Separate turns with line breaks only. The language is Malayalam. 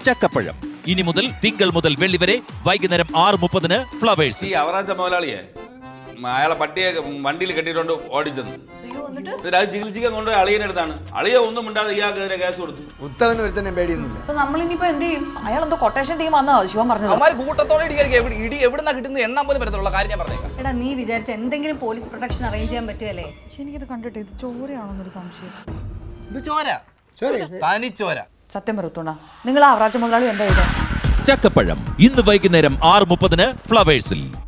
ചക്കപ്പഴം ഇനി മുതൽ തിങ്കൾ മുതൽ വെള്ളി വരെ വൈകുന്നേരം ആറ് മുപ്പതിന് ഫ്ലവേഴ്സ്
ഈ അവറാച്ച മുതലാളിയെ അയാളെ പട്ടിയെ വണ്ടിയിൽ കെട്ടിയിട്ടുണ്ട് ഓടിച്ചെന്ന് എന്നിട്ട് അത് ചികിത്സിക്കാൻ കൊണ്ടുപോയി അളിയനടുത്താണ് അളിയ ഒന്നും മിണ്ടാതെ ഇയാൾക്കെതിരെ കേസ് കൊടുത്തു
ഉത്തവന് ഒരുത്തന്നെ പേടിയൊന്നുമില്ല
അപ്പൊ നമ്മളിനിപ്പോ എന്ത് ചെയ്യും അയാൾ എന്തോ കൊട്ടേഷൻ ടീം വന്നാ ശിവൻ പറഞ്ഞത്
അവന്മാർ കൂട്ടത്തോടെ ഇടിയായിരിക്കും എവിടെ ഇടി എവിടുന്നാ കിട്ടുന്നത് എണ്ണാൻ പോലും പറ്റത്തുള്ള കാര്യം ഞാൻ പറഞ്ഞേക്കാം
എടാ നീ വിചാരിച്ച എന്തെങ്കിലും പോലീസ് പ്രൊട്ടക്ഷൻ അറേഞ്ച് ചെയ്യാൻ പറ്റുമല്ലേ
പക്ഷെ എനിക്കിത് കണ്ടിട്ട് ഇത് ചോരയാണോന്നൊരു സംശയം
ഇത് ചോര തനി ചോര
സത്യം പറയത്തോണ നിങ്ങൾ ആ അവറാച്ച മുതലാളി എന്താ ചെയ്തേ
ചക്കപ്പഴം ഇന്ന് വൈകുന്നേരം ആറ് മുപ്പതിന് ഫ്ലവേഴ്സിൽ